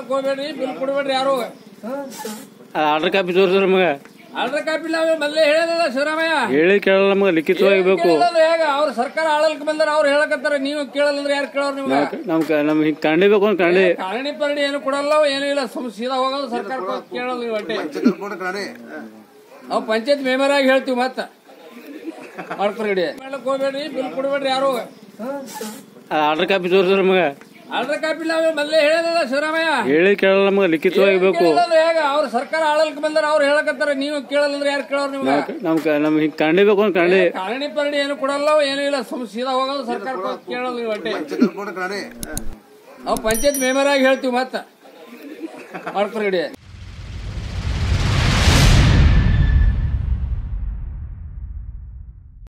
ಹೇಳಕ್ ಹೋಗ್ಬೇಡ್ರಿ ಬಿಲ್ ಕೊಡ್ಬೇಡ್ರಿ ಯಾರು ಆರ್ಡರ್ ಕಾಪಿ ತೋರಿಸ್ರಿ ನಮಗೆ ಆರ್ಡರ್ ಕಾಪಿ ಇಲ್ಲ ಅವ್ರು ಮೊದ್ಲೇ ಹೇಳದ ಶಿವರಾಮಯ್ಯ ಹೇಳಿ ಕೇಳಲ್ಲ ನಮಗೆ ಲಿಖಿತವಾಗಿ ಬೇಕು ಕೇಳೋದು ಹೇಗ ಅವ್ರ ಸರ್ಕಾರ ಆಳಲ್ಕ್ ಬಂದಾರ ಅವ್ರು ಹೇಳಕತ್ತಾರ ನೀವು ಕೇಳಲ್ಲ ಅಂದ್ರೆ ಯಾರು ಕೇಳೋರು ನಿಮ್ಗೆ ನಮ್ ನಮ್ಗೆ ಹಿಂಗೆ ಕಂಡಿ ಬೇಕು ಅಂತ ಕಂಡಿ ಕಾರಣಿ ಪರಣಿ ಏನು ಕೊಡಲ್ಲ ಏನು ಇಲ್ಲ ಸುಮ್ ಸೀದಾ ಹೋಗೋದು ಸರ್ಕಾರ ಕೇಳಲ್ಲ ನೀವು ಅಟ್ಟೆ ನಾವು ಪಂಚಾಯತ್ ಮೆಂಬರ್ ಆಗಿ ಹೇಳ್ತೀವಿ ಮತ್ತ ಮಾಡ್ಕೊಡಿ ಮಾಡಕ್ ಹೋಗ್ಬೇಡ್ರಿ ಬಿಲ್ ಕೊಡ್ಬೇಡ್ರಿ ಯಾರು ಆರ್ಡರ್ ಕಾಪಿ ತೋರಿಸ್ರಿ ನಮಗೆ ಆರ್ಡರ್ ಕಾಪಿ ಇಲ್ಲ ಅವ್ರು ಮೊದ್ಲೇ ಹೇಳದ ಶಿವರಾಮಯ್ಯ ಹೇಳಿ ಕೇಳಲ್ಲ ನಮಗೆ ಲಿಖಿತವಾಗಿ ಬೇಕು ಕೇಳೋದು ಹೇಗ ಅವ್ರ ಸರ್ಕಾರ ಆಳಲ್ಕ್ ಬಂದಾರ ಅವ್ರು ಹೇಳಕತ್ತಾರ ನೀವು ಕೇಳಲ್ಲ ಅಂದ್ರೆ ಯಾರು ಕೇಳೋರು ನಿಮ್ಗೆ ನಮ್ಗೆ ನಮ್ಗೆ ಹಿಂಗೆ ಕಂಡಿ ಬೇಕು ಅಂತ ಕಂಡಿ ಕಾರಣಿ ಪರಣಿ ಏನು ಕೊಡಲ್ಲ ಏನು ಇಲ್ಲ ಸುಮ್ ಸೀದಾ ಹೋಗೋದು ಸರ್ಕಾರ ಕೇಳಲ್ಲ ನೀವು ಅಟ್ಟೆ ನಾವು ಪಂಚಾಯತ್ ಮೆಂಬರ್ ಆಗಿ ಹೇಳ್ತೀವಿ ಮತ್ತ ಮಾಡ್ಕೊಡಿ